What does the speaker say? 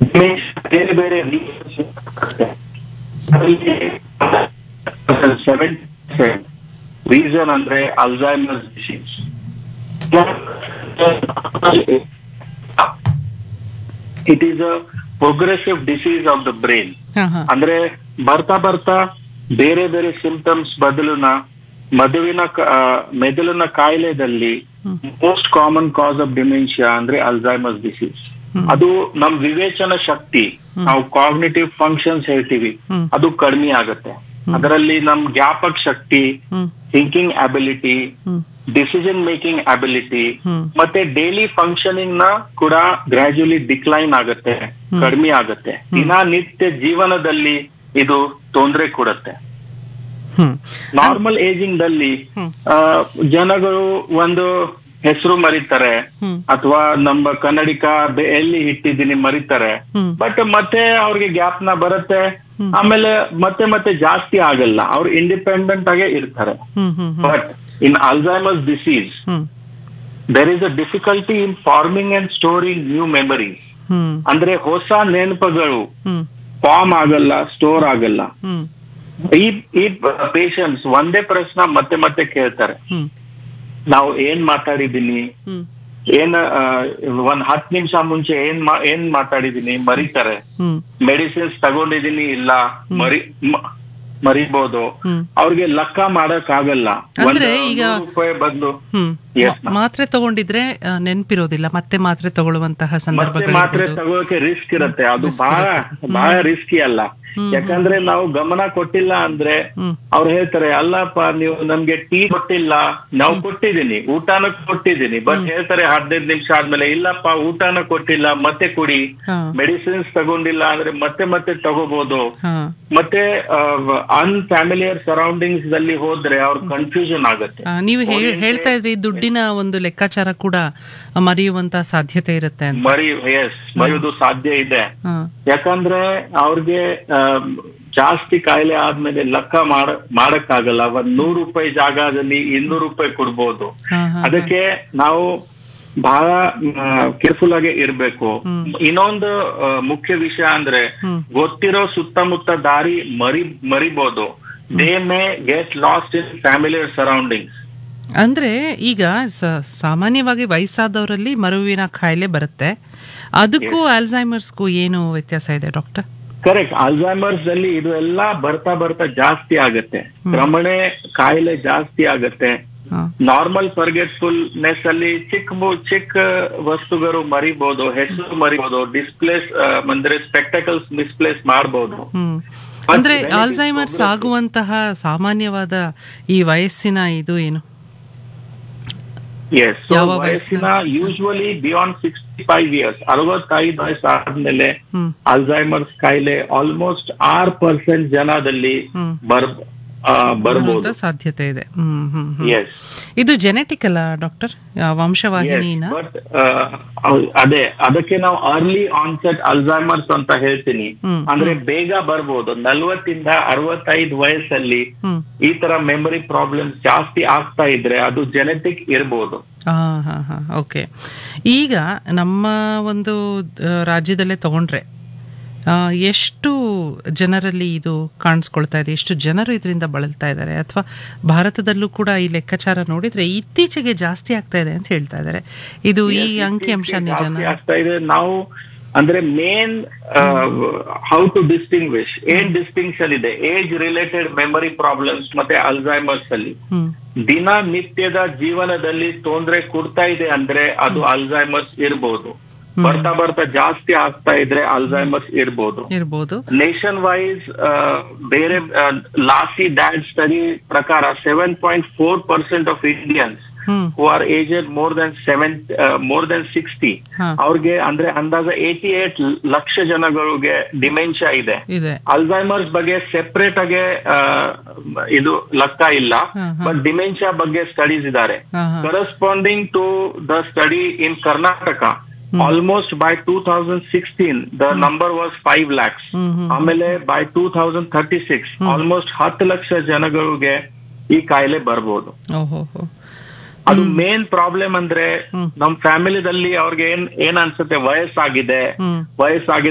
ಬೇರೆ ಬೇರೆ seven reason ಅಂದ್ರೆ Alzheimer's disease it is a progressive disease of the brain ಹಾ ಹಾ ಅಂದ್ರೆ ಬರ್ತಾ ಬರ್ತಾ ಬೇರೆ ಬೇರೆ ಸಿಂಪ್ಟಮ್ಸ್ ಬದಲುನ ಮದುವಿನ ಕ- ಆ, ಮೆದುಳಿನ ಕಾಯಿಲೆದಲ್ಲಿ most common cause of dementia ಅಂದ್ರೆ ಅಲ್ಝೈಮರ್ಸ್ ಡಿಸೀಸ್ ಅದು ನಮ್ ವಿವೇಚನ ಶಕ್ತಿ ನಾವು ಕಾಗ್ನಿಟಿವ್ ಫಂಕ್ಷನ್ಸ್ ಹೇಳ್ತೀವಿ ಹ್ಮ್. ಅದು ಕಡಿಮೆ ಆಗುತ್ತೆ ಅದರಲ್ಲಿ ನಮ್ ಜ್ಞಾಪಕ ಶಕ್ತಿ hmm thinking ability hmm decision making ability hmm. ಮತ್ತೆ ಡೈಲಿ ಫಂಕ್ಷನಿಂಗ್ ನ ಕೂಡ ಗ್ರಾಜುಲಿ ಡಿಕ್ಲೈನ್ ಆಗುತ್ತೆ ಕಡಿಮೆ ಆಗುತ್ತೆ ದಿನನಿತ್ಯ ಜೀವನದಲ್ಲಿ ಇದು ತೊಂದರೆ ಕೊಡುತ್ತೆ ಹ್ಮ್ ನಾರ್ಮಲ್ ಏಜಿಂಗ್ ದಲ್ಲಿ ಹ್ಮ್. ಆ, ಜನಗಳು ಒಂದು ಹೆಸರು ಮರಿತಾರೆ ಹ್ಮ್. ಅಥವಾ ನಮ್ಮ ಕನ್ನಡಿಕ ಬೆ- ಎಲ್ಲಿ ಇಟ್ಟಿದ್ದೀನಿ ಮರಿತಾರೆ ಹ್ಮ್. ಬಟ್ ಮತ್ತೆ ಅವ್ರಿಗೆ ಜ್ಞಾಪನ ಬರುತ್ತೆ ಆಮೇಲೆ ಮತ್ತೆ ಮತ್ತೆ ಜಾಸ್ತಿ ಆಗಲ್ಲ ಅವ್ರು ಇಂಡಿಪೆಂಡೆಂಟ್ ಆಗೇ ಇರ್ತಾರೆ ಹ್ಮ್ ಹ್ಮ್ ಹ್ಮ್ but in Alzheimer's disease hmm there is a difficulty in forming and storing new memories hmm ಅಂದ್ರೆ ಹೊಸ ನೆನಪುಗಳು ಹ್ಮ್ ಫಾರ್ಮ್ ಆಗಲ್ಲ ಸ್ಟೋರ್ ಆಗಲ್ಲ ಹ್ಮ್ ಈ ಈ ಪೇಷಂಟ್ಸ್ ಒಂದೇ ಪ್ರಶ್ನೆ ಮತ್ತೆ ಮತ್ತೆ ಕೇಳ್ತಾರೆ ಹ್ಮ್ ನಾವು ಏನ್ ಮಾತಾಡಿದೀನಿ ಹ್ಮ್ ಏನ್ ಆ, ಒಂದ್ ಹತ್ ನಿಮಿಷ ಮುಂಚೆ ಏನ್ ಮಾ- ಏನ್ ಮಾತಾಡಿದೀನಿ ಮರಿತಾರೆ ಹ್ಮ್ ಮೆಡಿಸಿನ್ಸ್ ತಗೊಂಡಿದೀನಿ ಇಲ್ಲ ಮರಿ ಮ- ಮರಿಬೋದು ಹ್ಮ್. ಅವ್ರಿಗೆ ಲೆಕ್ಕ ಮಾಡಕ್ ಆಗಲ್ಲ ಅಂದ್ರೆ ಈಗ- ರೂಪಾಯಿ ಬದಲು ಹ್ಮ್ Yes, ಮ- ಮಾತ್ರೆ ತಗೊಂಡಿದ್ರೆ ಆ, ನೆನ್ಪಿರೋದಿಲ್ಲ ಮತ್ತೆ ಮಾತ್ರೆ ತಗೊಳ್ಳುವಂತಹ ಮತ್ತೆ ಸಂದರ್ಭಗಳು ಮಾತ್ರೆ ತಗೋಕೆ ರಿಸ್ಕ್ ಇರುತ್ತೆ ಅದು Risk ಬಹಳ ಇರುತ್ತೆ. ಬಹಳ ರಿಸ್ಕಿ ಅಲ್ಲ ಯಾಕಂದ್ರೆ ನಾವು ಗಮನ ಕೊಟ್ಟಿಲ್ಲ ಅಂದ್ರೆ ಹ್ಮ್. ಅವ್ರು ಹೇಳ್ತಾರೆ ಅಲ್ಲಪ್ಪ ನೀವು ನಮ್ಗೆ ಟೀ ಕೊಟ್ಟಿಲ್ಲ ನಾವು ಕೊಟ್ಟಿದ್ದೀನಿ ಊಟನ ಕೊಟ್ಟಿದ್ದೀನಿ ಬಟ್ ಹೇಳ್ತಾರೆ ಹದಿನೈದು ನಿಮಿಷ ಆದ್ಮೇಲೆ ಇಲ್ಲಪ್ಪ ಊಟನ ಕೊಟ್ಟಿಲ್ಲ ಮತ್ತೆ ಕುಡಿ ಹಾ ಮೆಡಿಸಿನ್ಸ್ ತಗೊಂಡಿಲ್ಲ ಅಂದ್ರೆ ಮತ್ತೆ ಮತ್ತೆ ತಗೋಬಹುದು ಹಾ ಮತ್ತೆ ಅನ್ಫ್ಯಾಮಿಲಿಯರ್ ಸರೌಂಡಿಂಗ್ಸ್ ದಲ್ಲಿ ಹೋದ್ರೆ ಅವ್ರ ಕನ್ಫ್ಯೂಷನ್ ಆಗುತ್ತೆ ಆ, ನೀವು ಹೇ- ಹೇಳ್ತಾ ಇದ್ರಿ ದುಡ್ಡಿನ ಒಂದು ಲೆಕ್ಕಾಚಾರ ಕೂಡ ಮರೆಯುವಂತ ಸಾಧ್ಯತೆ ಇರುತ್ತೆ ಅಂತ ಮರಿ ಎಸ್ ಮರೆಯೋದು ಸಾಧ್ಯ ಇದೆ ಹಾ ಯಾಕಂದ್ರೆ ಅವ್ರಿಗೆ ಆಮ್, ಜಾಸ್ತಿ ಕಾಯಿಲೆ ಆದ್ಮೇಲೆ ಲೆಕ್ಕ ಮಾಡ ಮಾಡಕ್ಕಾಗಲ್ಲ ಒಂದ್ ನೂರು ರೂಪಾಯಿ ಜಾಗದಲ್ಲಿ ಇನ್ನೂರು ರೂಪಾಯಿ ಕೊಡ್ಬೋದು ಹಾ ಹಾ ಅದಕ್ಕೆ ನಾವು ಬಹಳ ಕೇರ್ಫುಲ್ ಆಗಿ ಇರ್ಬೇಕು ಇನ್ನೊಂದು ಆ, ಮುಖ್ಯ ವಿಷಯ ಅಂದ್ರೆ ಹ್ಮ್. ಗೊತ್ತಿರೋ ಸುತ್ತಮುತ್ತ ದಾರಿ ಮರಿ ಮರಿಬಹುದು they may get lost in family surroundings ಅಂದ್ರೆ ಈಗ ಸ- ಸಾಮಾನ್ಯವಾಗಿ ವಯಸ್ಸಾದವರಲ್ಲಿ ಮರುವಿನ ಕಾಯಿಲೆ ಬರುತ್ತೆ ಅದಕ್ಕೂ ಆಲ್ಝೈಮರ್ಸ್ಗೂ ಏನು ವ್ಯತ್ಯಾಸ ಇದೆ ಡಾಕ್ಟರ್ ಕರೆಕ್ಟ್ ಅಲ್ಝೈಮರ್ಸ್ ಅಲ್ಲಿ ಇದು ಎಲ್ಲ ಬರ್ತಾ ಬರ್ತಾ ಜಾಸ್ತಿ ಆಗತ್ತೆ ಕ್ರಮಣೆ ಕಾಯಿಲೆ ಜಾಸ್ತಿ ಆಗತ್ತೆ ಹಾ ನಾರ್ಮಲ್ ಫರ್ಗೆಟ್ಫುಲ್ನೆಸ್ ಅಲ್ಲಿ ಚಿಕ್ಕ ಮು- ಚಿಕ್ಕ ವಸ್ತುಗಳು ಮರಿಬಹುದು ಹೆಸರು ಮರಿಬಹುದು ಡಿಸ್ಪ್ಲೇಸ್ ಅಂದ್ರೆ ಸ್ಪೆಕ್ಟಕಲ್ಸ್ ಮಿಸ್ಪ್ಲೇಸ್ ಮಾಡಬಹುದು ಹ್ಮ್ But ಅಂದ್ರೆ when it is Alzheimer's progressive- ಆಗುವಂತಹ ಸಾಮಾನ್ಯವಾದ ಈ ವಯಸ್ಸಿನ ಇದು ಏನು ಎಸ್ ಯಾವ ವಯಸ್ಸಿನ usually beyond sixty five years ಅರವತ್ತೈದು ವಯಸ್ಸು ಆದ್ಮೇಲೆ ಹ್ಮ್ ಅಲ್ಝೈಮರ್ಸ್ ಕಾಯಿಲೆ ಆಲ್ಮೋಸ್ಟ್ ಆರ್ ಪರ್ಸೆಂಟ್ ಜನದಲ್ಲಿ ಹ್ಮ್. ಬರ್ ಆ, ಬರ್ಬೋದು ಬರುವಂತ ಸಾಧ್ಯತೆ ಇದೆ ಹ್ಮ್ ಹ್ಮ್ ಹ್ಮ್. ಎಸ್ ಇದು ಜೆನೆಟಿಕ್ ಅಲ್ಲ ಡಾಕ್ಟರ್ ವಂಶವಾಹಿನಿನ ಬಟ್ ಅದೇ ಅದಕ್ಕೆ ನಾವು ಅರ್ಲಿ ಆನ್ಸೆಟ್ ಅಲ್ಝೈಮರ್ಸ್ ಅಂತ ಹೇಳ್ತೀನಿ ಹ್ಮ್, ಅಂದ್ರೆ ಬೇಗ ಬರ್ಬೋದು ನಲ್ವತ್ತಿಂದ ಅರವತ್ತೈದು ವಯಸ್ಸಲ್ಲಿ ಹ್ಮ್ ಈ ತರ ಮೆಮೊರಿ ಪ್ರಾಬ್ಲಮ್ಸ್ ಜಾಸ್ತಿ ಆಗ್ತಾ ಇದ್ರೆ ಅದು ಜೆನೆಟಿಕ್ ಇರ್ಬೋದು ಹಾ ಹಾ ಹಾ ಓಕೆ ಈಗ ನಮ್ಮ ಒಂದು ಆ, ರಾಜ್ಯದಲ್ಲೇ ತಗೊಂಡ್ರೆ ಆ, ಎಷ್ಟು ಜನರಲ್ಲಿ ಇದು ಕಾಣಿಸ್ಕೊಳ್ತಾ ಇದೆ ಎಷ್ಟು ಜನರು ಇದರಿಂದ ಬಳಲ್ತಾ ಇದ್ದಾರೆ ಅಥವಾ ಭಾರತದಲ್ಲೂ ಕೂಡ ಈ ಲೆಕ್ಕಾಚಾರ ನೋಡಿದ್ರೆ ಇತ್ತೀಚೆಗೆ ಜಾಸ್ತಿ ಆಗ್ತಾ ಇದೆ ಅಂತ ಹೇಳ್ತಾ ಇದ್ದಾರೆ ಇದು ಈ ಅಂಕಿಅಂಶ ನಿಜನಾ ಜಾಸ್ತಿ ಆಗ್ತಾ ಇದೆ ನಾವು ಅಂದ್ರೆ ಮೇನ್ ಹೌ ಟು ಡಿಸ್ಟಿಂಗ್ವಿಶ್ ಏನ್ ಡಿಸ್ಟಿಂಕ್ಷನ್ ಇದೆ ಏಜ್ ರಿಲೇಟೆಡ್ ಮೆಮೊರಿ ಪ್ರಾಬ್ಲಮ್ಸ್ ಮತ್ತೆ ಅಲ್ಝೈಮರ್ಸ್ ಅಲ್ಲಿ ಹ್ಮ್ ದಿನ ನಿತ್ಯದ ಜೀವನದಲ್ಲಿ ತೊಂದರೆ ಕೊಡ್ತಾ ಇದೆ ಅಂದ್ರೆ ಅದು ಅಲ್ಝೈಮರ್ಸ್ ಇರ್ಬೋದು ಬರ್ತಾ ಬರ್ತಾ ಜಾಸ್ತಿ ಆಗ್ತಾ ಇದ್ರೆ ಅಲ್ಝೈಮರ್ಸ್ ಇರ್ಬೋದು ಇರ್ಬೋದು ನೇಷನ್ ವೈಸ್ ಬೇರೆ ಲಾಸಿ ಡ್ಯಾಡ್ ಸ್ಟಡಿ ಪ್ರಕಾರ seven point four percent of Indians hmm who are aged more than seven more than sixty ಹಾ. ಅವ್ರಿಗೆ ಅಂದ್ರೆ ಅಂದಾಜ ಏಟಿ ಏಟ್ ಲಕ್ಷ ಜನಗಳಿಗೆ ಡಿಮೆನ್ಷಿಯಾ ಇದೆ ಇದೆ ಅಲ್ಝೈಮರ್ಸ್ ಬಗ್ಗೆ ಸೆಪರೇಟ್ ಆಗಿ ಆ, ಇದು ಲೆಕ್ಕ ಇಲ್ಲ ಹಾ, ಹಾ. ಬಟ್ ಡಿಮೆನ್ಷಿಯಾ ಬಗ್ಗೆ ಸ್ಟಡೀಸ್ ಇದ್ದಾರೆ ಹಾ, ಹಾ. Corresponding to the study in Karnataka almost by two thousand sixteen the number was five lakhs hmm hmm ಆಮೇಲೆ by two thousand thirty six almost ಹತ್ತು ಲಕ್ಷ ಜನಗಳಿಗೆ ಈ ಕಾಯಿಲೆ ಬರ್ಬೋದು ಓಹೋ ಹೋ ಅದು ಮೇನ್ ಪ್ರಾಬ್ಲಮ್ ಅಂದ್ರೆ ಹ್ಮ್. ನಮ್ ಫ್ಯಾಮಿಲಿದಲ್ಲಿ ಅವ್ರಿಗೆ ಏನ್ ಏನ್ ಅನ್ಸುತ್ತೆ ವಯಸ್ಸಾಗಿದೆ ಹ್ಮ್ ವಯಸ್ಸಾಗಿದೆ